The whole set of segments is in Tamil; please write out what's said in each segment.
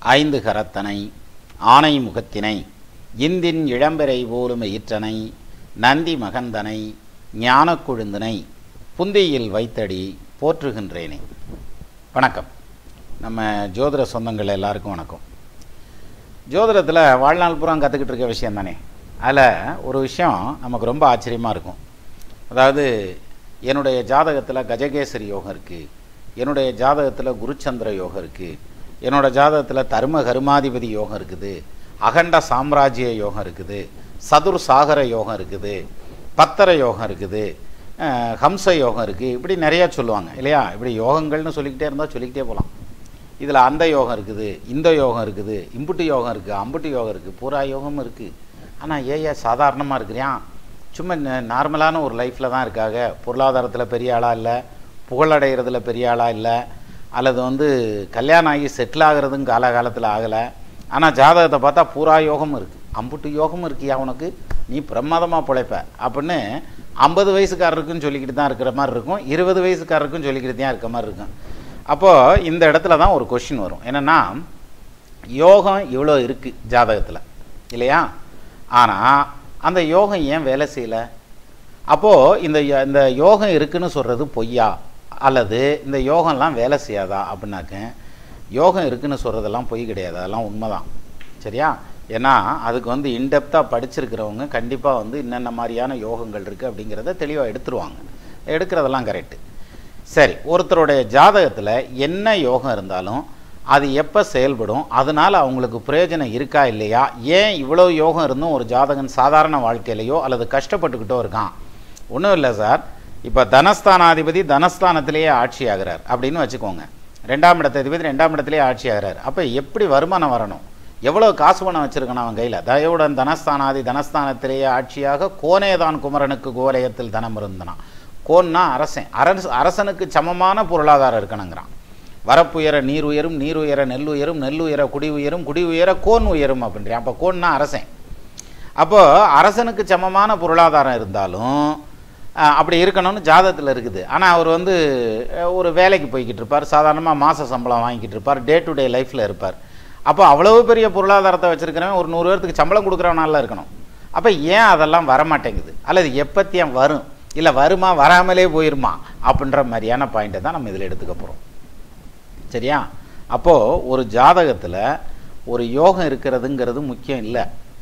ஐந்து கரத்தனை ஆனை முகத்தினை இந்தின் இளம்பெறை போலும் ஈற்றனை நந்தி மகந்தனை ஞானக் கொழுந்தினை புந்தியில் வைத்தடி போற்றுகின்றேனே வணக்கம் நம்ம ஜோதிட சொந்தங்கள் எல்லாருக்கும் வணக்கம் ஜோதிடத்தில் வாழ்நாள் பூரா கற்றுக்கிட்டு இருக்க விஷயம் தானே அதில் ஒரு விஷயம் நமக்கு ரொம்ப ஆச்சரியமாக இருக்கும் அதாவது என்னுடைய ஜாதகத்தில் கஜகேசரி யோகம் இருக்குது என்னுடைய ஜாதகத்தில் குருச்சந்திர யோகம் இருக்குது என்னோட ஜாதகத்தில் தர்ம கருமாதிபதி யோகம் இருக்குது அகண்ட சாம்ராஜ்ய யோகம் இருக்குது சதுர் சாகர யோகம் இருக்குது பத்தர யோகம் இருக்குது அஹ், ஹம்ச யோகம் இருக்குது இப்படி நிறையா சொல்லுவாங்க இல்லையா இப்படி யோகங்கள்னு சொல்லிக்கிட்டே இருந்தால் சொல்லிக்கிட்டே போகலாம் இதில் அந்த யோகம் இருக்குது இந்த யோகம் இருக்குது இம்புட்டு யோகம் இருக்குது அம்புட்டு யோகம் இருக்குது பூரா யோகமும் இருக்குது ஆனால் ஏயா சாதாரணமாக இருக்கிறியான் சும்மா நார்மலான ஒரு லைஃப்பில் தான் இருக்காங்க பொருளாதாரத்தில் பெரிய ஆளாக இல்லை புகழடைகிறதுல பெரிய ஆளாக இல்லை அல்லது வந்து கல்யாணம் ஆகி செட்டில் ஆகிறதும் காலகாலத்தில் ஆகலை ஆனால் ஜாதகத்தை பார்த்தா பூரா யோகமும் இருக்குது அம்புட்டு யோகமும் இருக்கியா உனக்கு நீ பிரமாதமாக பிழைப்ப அப்படின்னு ஐம்பது வயசுக்காரருக்குன்னு சொல்லிக்கிட்டு தான் இருக்கிற மாதிரி இருக்கும் இருபது வயசுக்காரருக்கும் சொல்லிக்கிட்டு தான் இருக்க மாதிரி இருக்கும் அப்போது இந்த இடத்துல தான் ஒரு கொஷின் வரும் என்னென்னா யோகம் இவ்வளோ இருக்குது ஜாதகத்தில் இல்லையா ஆனால் அந்த யோகம் ஏன் வேலை செய்யலை அப்போது இந்த ய- இந்த யோகம் இருக்குன்னு சொல்கிறது பொய்யா அல்லது இந்த யோகம்லாம் வேலை செய்யாதா அப்படின்னாக்க யோகம் இருக்குன்னு சொல்கிறதெல்லாம் பொய் கிடையாது அதெல்லாம் உண்மைதான் சரியா ஏன்னா அதுக்கு வந்து இன்டெப்த்தாக படிச்சிருக்கிறவங்க கண்டிப்பாக வந்து என்னென்ன மாதிரியான யோகங்கள் இருக்குது அப்படிங்கிறத தெளிவாக எடுத்துருவாங்க எடுக்கிறதெல்லாம் கரெக்டு சரி ஒருத்தருடைய ஜாதகத்தில் என்ன யோகம் இருந்தாலும் அது எப்போ செயல்படும் அதனால் அவங்களுக்கு பிரயோஜனம் இருக்கா இல்லையா ஏன் இவ்வளோ யோகம் இருந்தும் ஒரு ஜாதகன் சாதாரண வாழ்க்கையிலையோ அல்லது கஷ்டப்பட்டுக்கிட்டோ இருக்கான் ஒன்றும் இல்லை சார் இப்போ தனஸ்தானாதிபதி தனஸ்தானத்திலேயே ஆட்சி ஆகிறார் அப்படின்னு வச்சுக்கோங்க ரெண்டாம் இடத்ததிபதி ரெண்டாம் இடத்திலேயே ஆட்சி ஆகிறார் அப்போ எப்படி வருமானம் வரணும் எவ்வளோ காசு பணம் வச்சிருக்கணும் அவன் கையில் தயவுடன் தனஸ்தானாதி தனஸ்தானத்திலேயே ஆட்சியாக கோனேதான் குமரனுக்கு கோலயத்தில் தனம் இருந்தனான் கோன்னா அரசன் அரச அரசனுக்கு சமமான பொருளாதாரம் இருக்கணுங்கிறான் வரப்புயர நீர் உயரும் நீர் உயர நெல் உயரும் நெல் உயர குடி உயரும் குடி உயர கோன் உயரும் அப்படின்றான் அப்போ கோன்னா அரசன் அப்போ அரசனுக்கு சமமான பொருளாதாரம் இருந்தாலும் அஹ், அப்படி இருக்கணும்னு ஜாதகத்தில் இருக்குது ஆனால் அவர் வந்து அஹ், ஒரு வேலைக்கு போய்கிட்டு இருப்பார் சாதாரணமாக மாத சம்பளம் வாங்கிக்கிட்டு இருப்பார் டே டு டே லைஃப்பில் இருப்பார் அப்போ அவ்வளவு பெரிய பொருளாதாரத்தை வச்சுருக்கிறவன் ஒரு நூறு பேர்த்துக்கு சம்பளம் கொடுக்குறவனால இருக்கணும் அப்போ ஏன் அதெல்லாம் வர மாட்டேங்குது அல்லது எப்பத்தியம் வரும் இல்லை வருமா வராமலே போயிருமா அப்படின்ற மாதிரியான பாயிண்ட்டை தான் நம்ம இதில் எடுத்துக்க போகிறோம் சரியா அப்போது ஒரு ஜாதகத்தில் ஒரு யோகம் இருக்கிறதுங்கிறது முக்கியம் இல்லை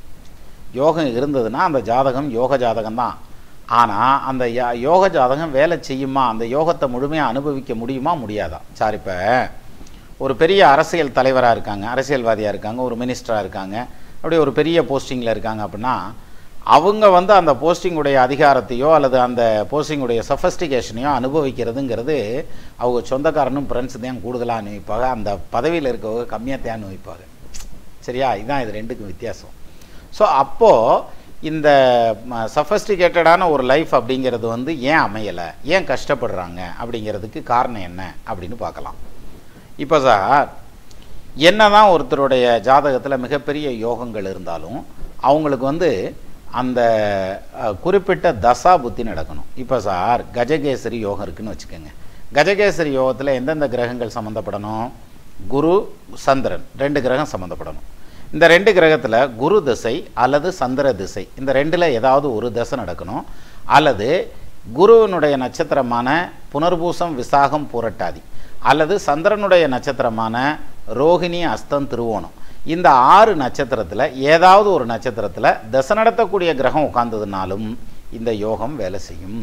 யோகம் இருந்ததுன்னா அந்த ஜாதகம் யோக ஜாதகம் தான் ஆனால் அந்த யா- யோக ஜாதகம் வேலை செய்யுமா அந்த யோகத்தை முழுமையாக அனுபவிக்க முடியுமா முடியாதா சார் இப்போ ஒரு பெரிய அரசியல் தலைவராக இருக்காங்க அரசியல்வாதியாக இருக்காங்க ஒரு மினிஸ்டராக இருக்காங்க அப்படி ஒரு பெரிய போஸ்டிங்கில் இருக்காங்க அப்படின்னா அவங்க வந்து அந்த போஸ்டிங்குடைய அதிகாரத்தையோ அல்லது அந்த போஸ்டிங்குடைய சஃபஸ்டிகேஷனையோ அனுபவிக்கிறதுங்கிறது அவங்க சொந்தக்காரனும் ஃப்ரெண்ட்ஸ் தான் கூடுதலாக அனுபவிப்பாங்க அந்த பதவியில் இருக்கவங்க கம்மியாக தான் அனுபவிப்பாங்க சரியா இதுதான் இது ரெண்டுக்கும் வித்தியாசம் ஸோ அப்போது இந்த சஃபஸ்டிகேட்டடான ஒரு லைஃப் அப்படிங்கிறது வந்து ஏன் அமையலை ஏன் கஷ்டப்படுறாங்க அப்படிங்கிறதுக்கு காரணம் என்ன அப்படின்னு பார்க்கலாம் இப்போ சார் என்னதான் ஒருத்தருடைய ஜாதகத்தில் மிகப்பெரிய யோகங்கள் இருந்தாலும் அவங்களுக்கு வந்து அந்த அஹ், குறிப்பிட்ட தசா புத்தி நடக்கணும் இப்போ சார் கஜகேசரி யோகம் இருக்குன்னு வச்சுக்கோங்க கஜகேசரி யோகத்தில் எந்தெந்த கிரகங்கள் சம்மந்தப்படணும் குரு சந்திரன் ரெண்டு கிரகம் சம்மந்தப்படணும் இந்த ரெண்டு கிரகத்தில் குரு திசை அல்லது சந்திர திசை இந்த ரெண்டில் ஏதாவது ஒரு திசை நடக்கணும் அல்லது குருவினுடைய நட்சத்திரமான புனர்பூசம் விசாகம் பூரட்டாதி அல்லது சந்திரனுடைய நட்சத்திரமான ரோகிணி அஸ்தம் திருவோணம் இந்த ஆறு நட்சத்திரத்தில் ஏதாவது ஒரு நட்சத்திரத்தில் தசை நடத்தக்கூடிய கிரகம் உட்கார்ந்ததுனாலும் இந்த யோகம் வேலை செய்யும்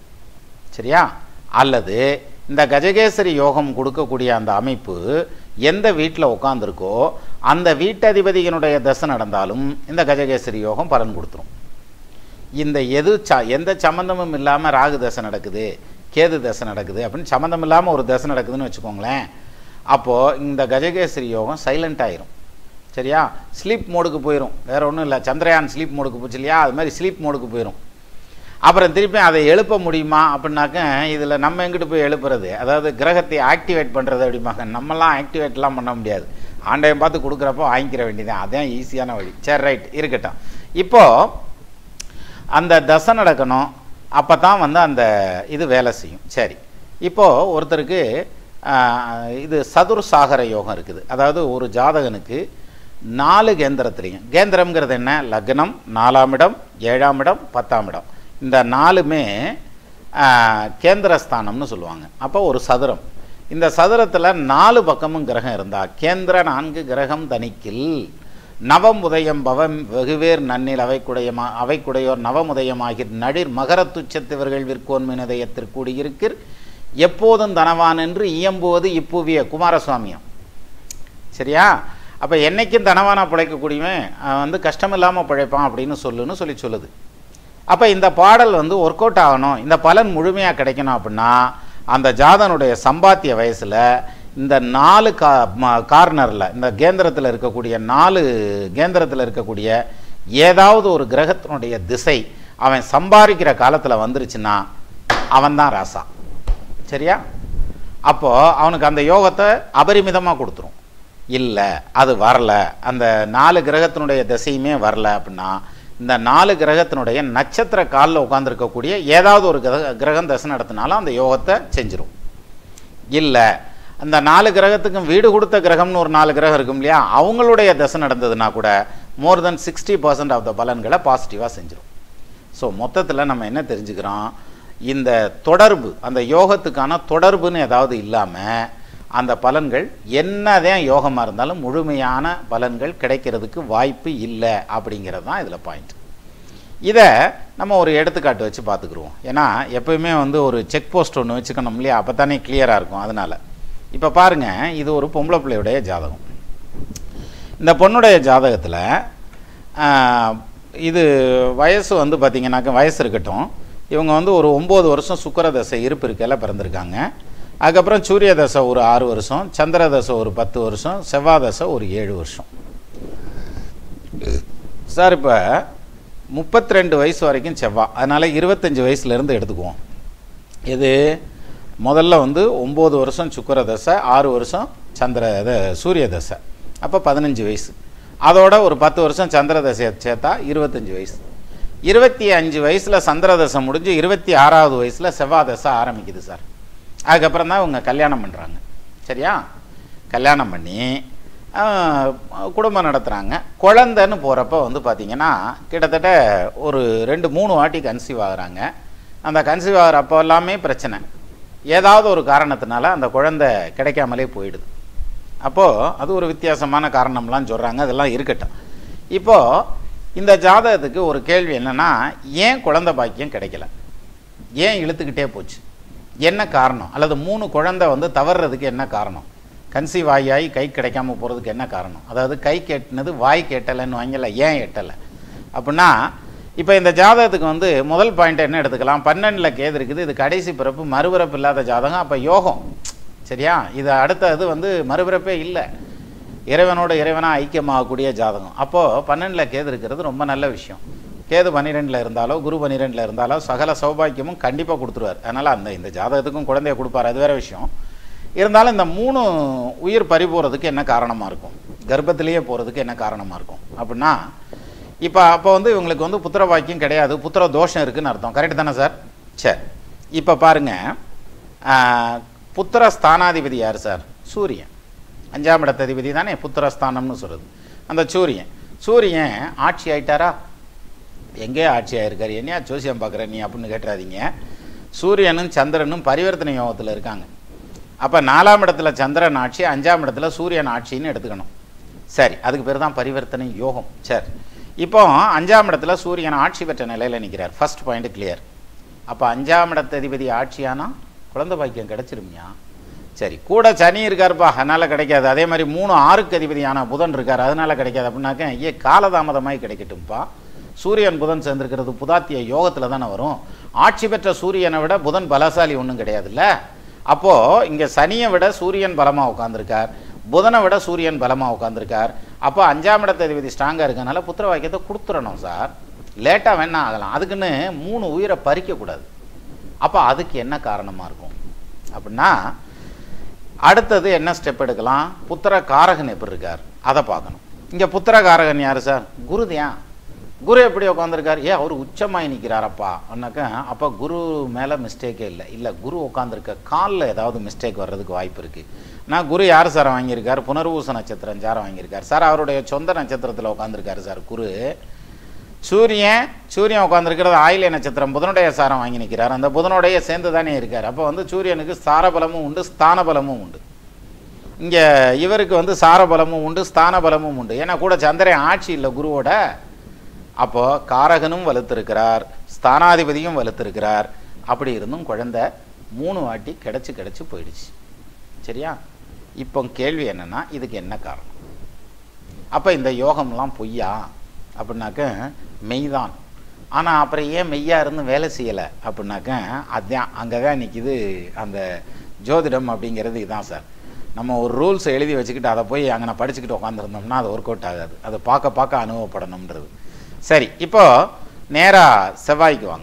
சரியா அல்லது இந்த கஜகேசரி யோகம் கொடுக்கக்கூடிய அந்த அமைப்பு எந்த வீட்டில் உட்காந்துருக்கோ அந்த வீட்டதிபதியினுடைய தசை நடந்தாலும் இந்த கஜகேசரி யோகம் பலன் கொடுத்துரும் இந்த எது ச எந்த சம்மந்தமும் இல்லாமல் ராகு தசை நடக்குது கேது தசை நடக்குது அப்படின்னு சம்மந்தம் இல்லாமல் ஒரு தசை நடக்குதுன்னு வச்சுக்கோங்களேன் அப்போது இந்த கஜகேசரி யோகம் சைலண்ட் ஆயிரும் சரியா ஸ்லீப் மோடுக்கு போயிடும் வேற ஒன்றும் இல்லை சந்திரயான் ஸ்லீப் மோடுக்கு போச்சு இல்லையா அது மாதிரி ஸ்லீப் மோடுக்கு போயிடும் அப்புறம் திருப்பி அதை எழுப்ப முடியுமா அப்படின்னாக்க இதில் நம்ம எங்கிட்டு போய் எழுப்புறது அதாவது கிரகத்தை ஆக்டிவேட் பண்ணுறது அப்படிம்பாங்க நம்மலாம் ஆக்டிவேட்லாம் பண்ண முடியாது ஆண்டையம் பார்த்து கொடுக்குறப்போ வாங்கிக்கிற வேண்டியதான் அதான் ஈஸியான வழி சரி ரைட் இருக்கட்டும் இப்போது அந்த தசை நடக்கணும் அப்போ தான் வந்து அந்த இது வேலை செய்யும் சரி இப்போது ஒருத்தருக்கு ஆஹ், இது சதுர்சாகர யோகம் இருக்குது அதாவது ஒரு ஜாதகனுக்கு நாலு கேந்திரத்துலேயும் கேந்திரம்ங்கிறது என்ன லக்னம் நாலாம் இடம் ஏழாம் இடம் பத்தாம் இடம் இந்த நாலுமே ஆஹ், கேந்திரஸ்தானம்னு சொல்லுவாங்க அப்போ ஒரு சதுரம் இந்த சதுரத்தில் நாலு பக்கமும் கிரகம் இருந்தால் கேந்திர நான்கு கிரகம் தனிக்கில் நவம் உதயம் பவம் வெகுவேர் நன்னில் அவைக்குடையமா அவைக்குடையோர் நவமுதயமாகி நடிர் மகரத்துச்சத்திவர்கள் விற்கோன்மினதயத்திற்கூடியிருக்கிற் எப்போதும் தனவான் என்று இயம்புவது இப்புவிய குமாரசுவாமியம் சரியா அப்போ என்னைக்கும் தனவானா பிழைக்கக்கூடியவன் அவன் வந்து கஷ்டம் இல்லாமல் பிழைப்பான் அப்படின்னு சொல்லுன்னு சொல்லி சொல்லுது அப்போ இந்த பாடல் வந்து ஒர்க் அவுட் ஆகணும் இந்த பலன் முழுமையாக கிடைக்கணும் அப்படின்னா அந்த ஜாதனுடைய சம்பாத்திய வயசில் இந்த நாலு கா கார்னரில் இந்த கேந்திரத்தில் இருக்கக்கூடிய நாலு கேந்திரத்தில் இருக்கக்கூடிய ஏதாவது ஒரு கிரகத்தினுடைய திசை அவன் சம்பாதிக்கிற காலத்தில் வந்துருச்சுன்னா அவன்தான் ராசா சரியா அப்போது அவனுக்கு அந்த யோகத்தை அபரிமிதமாக கொடுத்துரும் இல்லை அது வரல அந்த நாலு கிரகத்தினுடைய திசையுமே வரல அப்படின்னா இந்த நாலு கிரகத்தினுடைய நட்சத்திர காலில் உட்காந்துருக்கக்கூடிய ஏதாவது ஒரு கிரக கிரகம் தசை நடத்தினாலும் அந்த யோகத்தை செஞ்சிரும் இல்லை அந்த நாலு கிரகத்துக்கும் வீடு கொடுத்த கிரகம்னு ஒரு நாலு கிரகம் இருக்கும் இல்லையா அவங்களுடைய தசை நடந்ததுன்னா கூட more than sixty percent of the பலன்களை பாசிட்டிவாக செஞ்சிரும் ஸோ மொத்தத்தில் நம்ம என்ன தெரிஞ்சுக்கிறோம் இந்த தொடர்பு அந்த யோகத்துக்கான தொடர்புன்னு ஏதாவது இல்லாமல் அந்த பலன்கள் என்னதான் யோகமாக இருந்தாலும் முழுமையான பலன்கள் கிடைக்கிறதுக்கு வாய்ப்பு இல்லை அப்படிங்கிறது தான் இதில் பாயிண்ட் இதை நம்ம ஒரு எடுத்துக்காட்டு வச்சு பார்த்துக்குருவோம் ஏன்னா எப்பயுமே வந்து ஒரு செக் போஸ்ட் ஒன்று வச்சுக்கணும் இல்லையா அப்போ தானே கிளியராக இருக்கும் அதனால் இப்போ பாருங்கள் இது ஒரு பொம்பளை பிள்ளையுடைய ஜாதகம் இந்த பொண்ணுடைய ஜாதகத்தில் இது வயசு வந்து பார்த்திங்கனாக்க வயசு இருக்கட்டும் இவங்க வந்து ஒரு ஒம்பது வருஷம் சுக்கர தசை இருப்பு இருக்கையில் பிறந்திருக்காங்க அதுக்கப்புறம் சூரிய தசை ஒரு ஆறு வருஷம் சந்திர தசை ஒரு பத்து வருஷம் செவ்வாய் தசை ஒரு ஏழு வருஷம் சார் இப்போ முப்பத்தி ரெண்டு வயசு வரைக்கும் செவ்வாய் அதனால் இருபத்தஞ்சி வயசுலேருந்து எடுத்துக்குவோம் இது முதல்ல வந்து ஒம்பது வருஷம் சுக்கர தசை ஆறு வருஷம் சந்திர இது சூரிய தசை அப்போ பதினஞ்சு வயசு அதோட ஒரு பத்து வருஷம் சந்திர தசையை சேர்த்தா இருபத்தஞ்சி வயசு இருபத்தி அஞ்சு வயசில் சந்திர தசை முடிஞ்சு இருபத்தி ஆறாவது வயசில் செவ்வாய் தசை ஆரம்பிக்குது சார் அதுக்கப்புறம் தான் இவங்க கல்யாணம் பண்ணுறாங்க சரியா கல்யாணம் பண்ணி ஆஹ், குடும்பம் நடத்துகிறாங்க குழந்தைன்னு போகிறப்ப வந்து பார்த்திங்கன்னா கிட்டத்தட்ட ஒரு ரெண்டு மூணு வாட்டி கன்சீவ் ஆகுறாங்க அந்த கன்சீவ் ஆகிற அப்போ எல்லாமே பிரச்சனை ஏதாவது ஒரு காரணத்தினால அந்த குழந்தை கிடைக்காமலே போயிடுது அப்போது அது ஒரு வித்தியாசமான காரணம்லாம் சொல்கிறாங்க அதெல்லாம் இருக்கட்டும் இப்போது இந்த ஜாதகத்துக்கு ஒரு கேள்வி என்னென்னா ஏன் குழந்தை பாக்கியம் கிடைக்கல ஏன் இழுத்துக்கிட்டே போச்சு என்ன காரணம் அல்லது மூணு குழந்தை வந்து தவறுறதுக்கு என்ன காரணம் கன்சீவ் ஆகி ஆகி கை கிடைக்காம போகிறதுக்கு என்ன காரணம் அதாவது கை கேட்டினது வாய் கேட்டலைன்னு வாங்கல ஏன் எட்டலை அப்படின்னா இப்போ இந்த ஜாதகத்துக்கு வந்து முதல் பாயிண்ட் என்ன எடுத்துக்கலாம் பன்னெண்டில் கேது இருக்குது இது கடைசி பிறப்பு மறுபிறப்பு இல்லாத ஜாதகம் அப்போ யோகம் சரியா இது அடுத்த இது வந்து மறுபிறப்பே இல்லை இறைவனோட இறைவனாக ஐக்கியமாகக்கூடிய ஜாதகம் அப்போது பன்னெண்டில் கேது இருக்கிறது ரொம்ப நல்ல விஷயம் கேது பன்னிரெண்டில் இருந்தாலோ குரு பன்னிரெண்டில் இருந்தாலோ சகல சௌபாக்கியமும் கண்டிப்பாக கொடுத்துருவார் அதனால் அந்த இந்த ஜாதகத்துக்கும் குழந்தைய கொடுப்பார் அது வேற விஷயம் இருந்தாலும் இந்த மூணு உயிர் பறி போகிறதுக்கு என்ன காரணமாக இருக்கும் கர்ப்பத்திலேயே போகிறதுக்கு என்ன காரணமாக இருக்கும் அப்படின்னா இப்போ அப்போ வந்து இவங்களுக்கு வந்து புத்திர பாக்கியம் கிடையாது புத்திர தோஷம் இருக்குன்னு அர்த்தம் கரெக்ட் தானே சார் சரி இப்போ பாருங்கள் புத்திர ஸ்தானாதிபதி யார் சார் சூரியன் அஞ்சாம் இடத்த அதிபதி தானே புத்திரஸ்தானம்னு சொல்கிறது அந்த சூரியன் சூரியன் ஆட்சி ஆயிட்டாரா எங்கே ஆட்சி ஆயிருக்காரு என்னையா ஜோசியம் பார்க்குற நீ அப்படின்னு கேட்டுறாதீங்க சூரியனும் சந்திரனும் பரிவர்த்தனை யோகத்தில் இருக்காங்க அப்போ நாலாம் இடத்துல சந்திரன் ஆட்சி அஞ்சாம் இடத்துல சூரியன் ஆட்சின்னு எடுத்துக்கணும் சரி அதுக்கு பேர் தான் பரிவர்த்தனை யோகம் சரி இப்போ அஞ்சாம் இடத்துல சூரியன் ஆட்சி பெற்ற நிலையில் நிற்கிறார் ஃபர்ஸ்ட் பாயிண்ட் கிளியர் அப்போ அஞ்சாம் இடத்த அதிபதி ஆட்சியானா குழந்தை பாக்கியம் கிடைச்சிருமியா சரி கூட சனி இருக்காருப்பா அதனால கிடைக்காது அதே மாதிரி மூணு ஆறுக்கு அதிபதியான புதன் இருக்கார் அதனால கிடைக்காது அப்படின்னாக்க ஏ காலதாமதமாய் கிடைக்கட்டும்ப்பா சூரியன் புதன் சேர்ந்திருக்கிறது புதாத்திய யோகத்தில் தானே வரும் ஆட்சி பெற்ற சூரியனை விட புதன் பலசாலி ஒன்றும் கிடையாதுல்ல அப்போது இங்கே சனியை விட சூரியன் பலமாக உட்காந்துருக்கார் புதனை விட சூரியன் பலமாக உட்காந்துருக்கார் அப்போ அஞ்சாம் இடத்த அதிபதி ஸ்ட்ராங்காக இருக்கனால புத்திர வாக்கியத்தை கொடுத்துடணும் சார் லேட்டாக வேணா ஆகலாம் அதுக்குன்னு மூணு உயிரை பறிக்கக்கூடாது அப்போ அதுக்கு என்ன காரணமாக இருக்கும் அப்படின்னா அடுத்தது என்ன ஸ்டெப் எடுக்கலாம் புத்திர காரகன் எப்படி இருக்கார் அதை பார்க்கணும் இங்கே புத்திர காரகன் யார் சார் குருதியா குரு எப்படி உட்காந்துருக்காரு ஏ அவர் உச்சமாய் நிற்கிறாரப்பா அப்படின்னாக்கா அப்போ குரு மேலே மிஸ்டேக்கே இல்லை இல்லை குரு உட்காந்துருக்க காலில் ஏதாவது மிஸ்டேக் வர்றதுக்கு வாய்ப்பு இருக்குது நான் குரு யார் சார் வாங்கியிருக்கார் புனர்வூச நட்சத்திரம் சார் வாங்கியிருக்கார் சார் அவருடைய சொந்த நட்சத்திரத்தில் உட்காந்துருக்காரு சார் குரு சூரியன் சூரியன் உட்காந்துருக்கிறது ஆயில்ய நட்சத்திரம் புதனுடைய சாரம் வாங்கி நிற்கிறார் அந்த புதனுடைய சேர்ந்து தானே இருக்கார் அப்போ வந்து சூரியனுக்கு சாரபலமும் உண்டு ஸ்தான பலமும் உண்டு இங்கே இவருக்கு வந்து சாரபலமும் உண்டு ஸ்தான பலமும் உண்டு ஏன்னா கூட சந்திரன் ஆட்சி இல்லை குருவோட அப்போ காரகனும் வலுத்திருக்கிறார் ஸ்தானாதிபதியும் வலுத்திருக்கிறார் அப்படி இருந்தும் குழந்தை மூணு வாட்டி கிடச்சி கிடச்சி போயிடுச்சு சரியா இப்போ கேள்வி என்னன்னா இதுக்கு என்ன காரணம் அப்போ இந்த யோகம்லாம் பொய்யா அப்படின்னாக்க மெய்தான் ஆனால் அப்புறம் ஏன் மெய்யா இருந்து வேலை செய்யலை அப்படின்னாக்க அதான் அங்கே தான் நிற்கிது அந்த ஜோதிடம் அப்படிங்கிறது இதான் சார் நம்ம ஒரு ரூல்ஸ் எழுதி வச்சுக்கிட்டு அதை போய் அங்கே நான் படிச்சுக்கிட்டு உட்காந்துருந்தோம்னா அது ஒர்க் அவுட் ஆகாது அதை பார்க்க பார்க்க அனுபவப்படணுன்றது சரி இப்போ நேராக செவ்வாய்க்கு வாங்க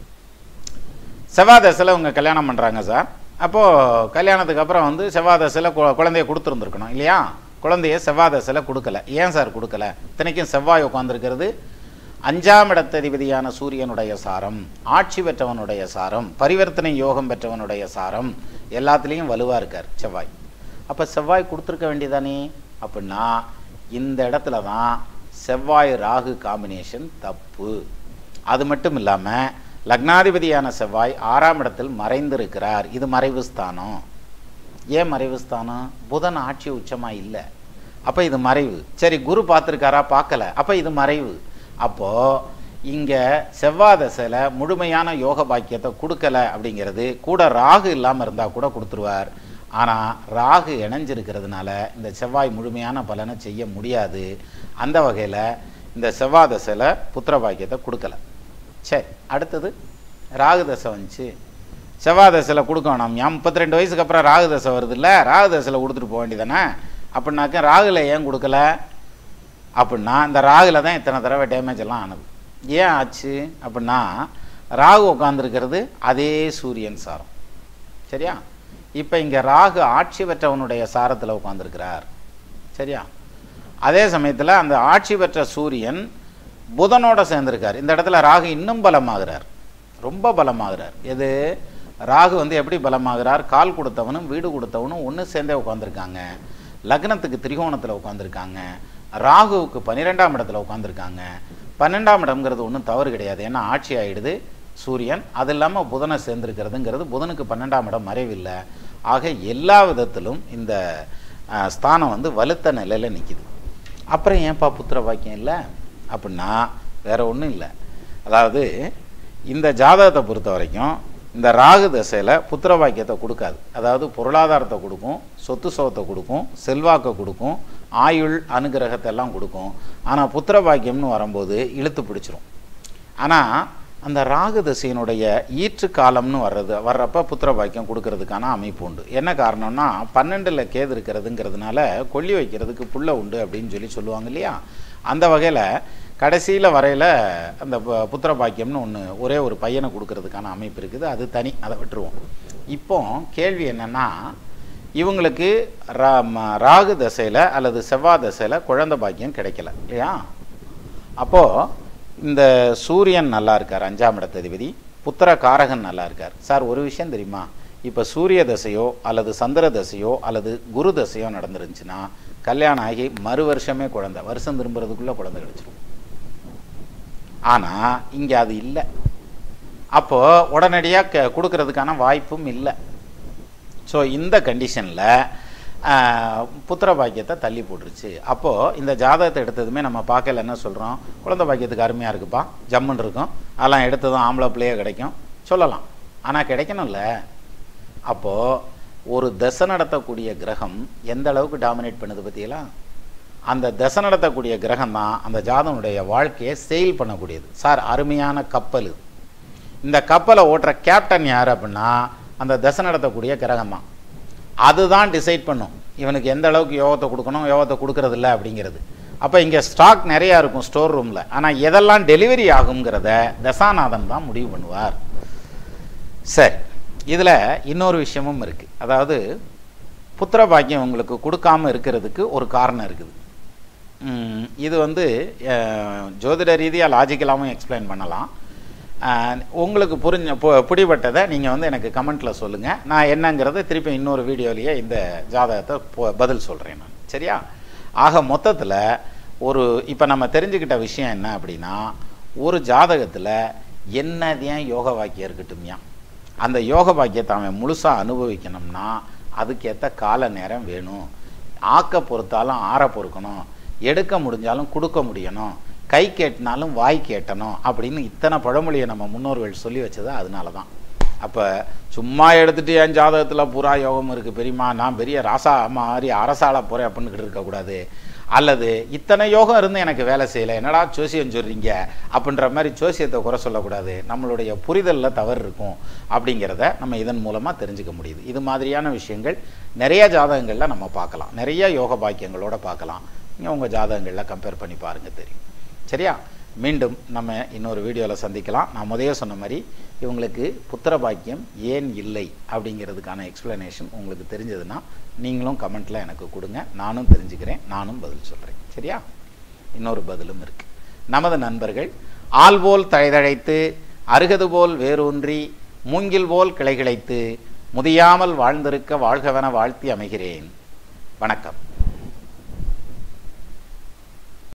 செவ்வாய் தசையில் உங்க கல்யாணம் பண்ணுறாங்க சார் அப்போது கல்யாணத்துக்கு அப்புறம் வந்து செவ்வாய் தசையில் கு குழந்தைய கொடுத்துருந்துருக்கணும் இல்லையா குழந்தைய செவ்வாய் தசையில் கொடுக்கல ஏன் சார் கொடுக்கல இத்தனைக்கும் செவ்வாய் உட்காந்துருக்கிறது அஞ்சாம் இடத்ததிபதியான சூரியனுடைய சாரம் ஆட்சி பெற்றவனுடைய சாரம் பரிவர்த்தனை யோகம் பெற்றவனுடைய சாரம் எல்லாத்துலேயும் வலுவாக இருக்கார் செவ்வாய் அப்போ செவ்வாய் கொடுத்துருக்க வேண்டியதானே அப்படின்னா இந்த இடத்துல தான் செவ்வாய் ராகு காம்பினேஷன் தப்பு அது மட்டும் இல்லாமல் லக்னாதிபதியான செவ்வாய் ஆறாம் இடத்தில் மறைந்திருக்கிறார் இது மறைவு ஸ்தானம் ஏன் மறைவு ஸ்தானம் புதன் ஆட்சி உச்சமா இல்லை அப்போ இது மறைவு சரி குரு பார்த்துருக்காரா பார்க்கல அப்போ இது மறைவு அப்போ இங்கே செவ்வாய் தசையில் முழுமையான யோக பாக்கியத்தை கொடுக்கல அப்படிங்கிறது கூட ராகு இல்லாமல் இருந்தால் கூட கொடுத்துருவார் ஆனால் ராகு இணைஞ்சிருக்கிறதுனால இந்த செவ்வாய் முழுமையான பலனை செய்ய முடியாது அந்த வகையில் இந்த செவ்வாய் தசையில் புத்திர பாக்கியத்தை கொடுக்கல சரி அடுத்தது ராகு தசை வந்துச்சு செவ்வாய் தசையில் கொடுக்க வேணாம் ஏன் முப்பத்தி ரெண்டு வயசுக்கு அப்புறம் ராகு தசை வருது இல்லை ராகு தசையில் கொடுத்துட்டு போக வேண்டியதானே அப்படின்னாக்க ராகுல ஏன் கொடுக்கல அப்படின்னா இந்த ராகுல தான் இத்தனை தடவை டேமேஜ் எல்லாம் ஆனது ஏன் ஆச்சு அப்படின்னா ராகு உட்காந்துருக்கிறது அதே சூரியன் சாரம் சரியா இப்போ இங்கே ராகு ஆட்சி பெற்றவனுடைய சாரத்தில் உட்காந்துருக்கிறார் சரியா அதே சமயத்தில் அந்த ஆட்சி பெற்ற சூரியன் புதனோட சேர்ந்திருக்கார் இந்த இடத்துல ராகு இன்னும் பலமாகிறார் ரொம்ப பலமாகிறார் எது ராகு வந்து எப்படி பலமாகிறார் கால் கொடுத்தவனும் வீடு கொடுத்தவனும் ஒன்று சேர்ந்தே உட்காந்துருக்காங்க லக்னத்துக்கு திரிகோணத்தில் உட்காந்துருக்காங்க ராகுவுக்கு பன்னிரெண்டாம் இடத்துல உட்காந்துருக்காங்க பன்னெண்டாம் இடம்ங்கிறது ஒன்றும் தவறு கிடையாது ஏன்னா ஆட்சி ஆயிடுது சூரியன் அது இல்லாமல் புதனை சேர்ந்திருக்கிறதுங்கிறது புதனுக்கு பன்னெண்டாம் இடம் மறைவில்லை ஆக எல்லா விதத்திலும் இந்த அஹ், ஸ்தானம் வந்து வலுத்த நிலையில் நிற்கிது அப்புறம் ஏன்பா புத்திர பாக்கியம் இல்லை அப்படின்னா வேற ஒன்றும் இல்லை அதாவது இந்த ஜாதகத்தை பொறுத்த வரைக்கும் இந்த ராகு தசையில் புத்திர பாக்கியத்தை கொடுக்காது அதாவது பொருளாதாரத்தை கொடுக்கும் சொத்து சோகத்தை கொடுக்கும் செல்வாக்கை கொடுக்கும் ஆயுள் அனுகிரகத்தை எல்லாம் கொடுக்கும் ஆனால் புத்திர பாக்கியம்னு வரும்போது இழுத்து பிடிச்சிரும் ஆனால் அந்த ராகு தசையினுடைய ஈற்று காலம்னு வர்றது வர்றப்ப புத்திர பாக்கியம் கொடுக்கறதுக்கான அமைப்பு உண்டு என்ன காரணம்னா பன்னெண்டில் கேது இருக்கிறதுங்கிறதுனால கொல்லி வைக்கிறதுக்கு புள்ள உண்டு அப்படின்னு சொல்லி சொல்லுவாங்க இல்லையா அந்த வகையில் கடைசியில் வரையில் அந்த பு- புத்திர பாக்கியம்னு ஒன்று ஒரே ஒரு பையனை கொடுக்கறதுக்கான அமைப்பு இருக்குது அது தனி அதை விட்டுருவோம் இப்போ கேள்வி என்னன்னா இவங்களுக்கு ரா ம- ராகு தசையில் அல்லது செவ்வாய் தசையில் குழந்தை பாக்கியம் கிடைக்கல இல்லையா அப்போது இந்த சூரியன் நல்லா இருக்கார் அஞ்சாம் இடத்ததிபதி புத்திர காரகன் நல்லா இருக்கார் சார் ஒரு விஷயம் தெரியுமா இப்போ சூரிய தசையோ அல்லது சந்திர தசையோ அல்லது குரு தசையோ நடந்துருந்துச்சுன்னா கல்யாணம் ஆகி மறு வருஷமே குழந்தை வருஷம் திரும்புறதுக்குள்ளே குழந்தை கிடைச்சிரும் ஆனால் இங்கே அது இல்லை அப்போது உடனடியாக க கொடுக்கறதுக்கான வாய்ப்பும் இல்லை ஸோ இந்த கண்டிஷனில் புத்திர பாக்கியத்தை தள்ளி போட்டுருச்சு அப்போது இந்த ஜாதகத்தை எடுத்ததுமே நம்ம பார்க்கல என்ன சொல்கிறோம் குழந்தை பாக்கியத்துக்கு அருமையாக இருக்குப்பா ஜம்முன்னு இருக்கும் அதெல்லாம் எடுத்ததும் ஆம்பளை பிள்ளையே கிடைக்கும் சொல்லலாம் ஆனால் கிடைக்கணும்ல அப்போது ஒரு தசை நடத்தக்கூடிய கிரகம் எந்த அளவுக்கு டாமினேட் பண்ணுது பற்றியெல்லாம் அந்த தசை நடத்தக்கூடிய கிரகம் தான் அந்த ஜாதகனுடைய வாழ்க்கையை செயல் பண்ணக்கூடியது சார் அருமையான கப்பல் இது. இந்த கப்பலை ஓட்டுற கேப்டன் யார் அப்படின்னா அந்த தசை நடத்தக்கூடிய கிரகம் தான் அதுதான் டிசைட் பண்ணும் இவனுக்கு எந்த அளவுக்கு யோகத்தை கொடுக்கணும் யோகத்தை கொடுக்கறது இல்ல அப்படிங்கிறது அப்போ இங்கே ஸ்டாக் நிறையா இருக்கும் ஸ்டோர் ரூமில் ஆனால் எதெல்லாம் டெலிவரி ஆகுங்கிறத தசாநாதன் தான் முடிவு பண்ணுவார் சரி இதில் இன்னொரு விஷயமும் இருக்குது அதாவது புத்திர பாக்கியம் உங்களுக்கு கொடுக்காம இருக்கிறதுக்கு ஒரு காரணம் இருக்குது ம், இது வந்து அஹ், ஜோதிட ரீதியாக லாஜிக்கலாகவும் எக்ஸ்பிளைன் பண்ணலாம் அஹ், உங்களுக்கு புரிஞ்ச பு- பிடிபட்டதை நீங்கள் வந்து எனக்கு கமெண்ட்டில் சொல்லுங்கள் நான் என்னங்கிறத திருப்பி இன்னொரு வீடியோலேயே இந்த ஜாதகத்தை பொ- பதில் சொல்கிறேன் நான் சரியா ஆக மொத்தத்தில் ஒரு இப்போ நம்ம தெரிஞ்சுக்கிட்ட விஷயம் என்ன அப்படின்னா ஒரு ஜாதகத்தில் என்னதையும் யோக வாக்கியம் இருக்கட்டும்யா அந்த யோக பாக்கியத்தை அவன் முழுசாக அனுபவிக்கணும்னா அதுக்கேற்ற கால நேரம் வேணும் ஆக்க பொறுத்தாலும் ஆற பொறுக்கணும் எடுக்க முடிஞ்சாலும் கொடுக்க முடியணும் கை கேட்டினாலும் வாய் கேட்டணும் அப்படின்னு இத்தனை பழமொழியை நம்ம முன்னோர்கள் சொல்லி வச்சது அதனால தான் அப்போ சும்மா எடுத்துட்டு என் ஜாதகத்தில் பூரா யோகம் இருக்குது பெரியம்மா நான் பெரிய ராசா மாதிரி அரசாள போகிறேன் அப்படின்னுக்கிட்டு இருக்கக்கூடாது அல்லது இத்தனை யோகம் இருந்து எனக்கு வேலை செய்யலை என்னடா ஜோசியம் சொல்கிறீங்க அப்படின்ற மாதிரி ஜோசியத்தை குறை சொல்லக்கூடாது நம்மளுடைய புரிதலில் தவறு இருக்கும் அப்படிங்கிறத நம்ம இதன் மூலமாக தெரிஞ்சுக்க முடியுது இது மாதிரியான விஷயங்கள் நிறைய ஜாதகங்களில் நம்ம பார்க்கலாம் நிறைய யோக பாக்கியங்களோட பார்க்கலாம் நீங்கள் உங்கள் ஜாதகங்களில் கம்பேர் பண்ணி பாருங்கள் தெரியும் சரியா மீண்டும் நம்ம இன்னொரு வீடியோவில் சந்திக்கலாம் நான் முதல்ல சொன்ன மாதிரி இவங்களுக்கு புத்திர பாக்கியம் ஏன் இல்லை அப்படிங்கிறதுக்கான எக்ஸ்ப்ளனேஷன் உங்களுக்கு தெரிஞ்சதுன்னா நீங்களும் கமெண்ட்டில் எனக்கு கொடுங்க நானும் தெரிஞ்சுக்கிறேன் நானும் பதில் சொல்கிறேன் சரியா இன்னொரு பதிலும் இருக்கு நமது நண்பர்கள் ஆள் போல் தழைதழைத்து அருகது போல் வேரூன்றி மூங்கில் போல் கிளைகிழைத்து முதியாமல் வாழ்ந்திருக்க வாழ்கவென வாழ்த்தி அமைகிறேன் வணக்கம்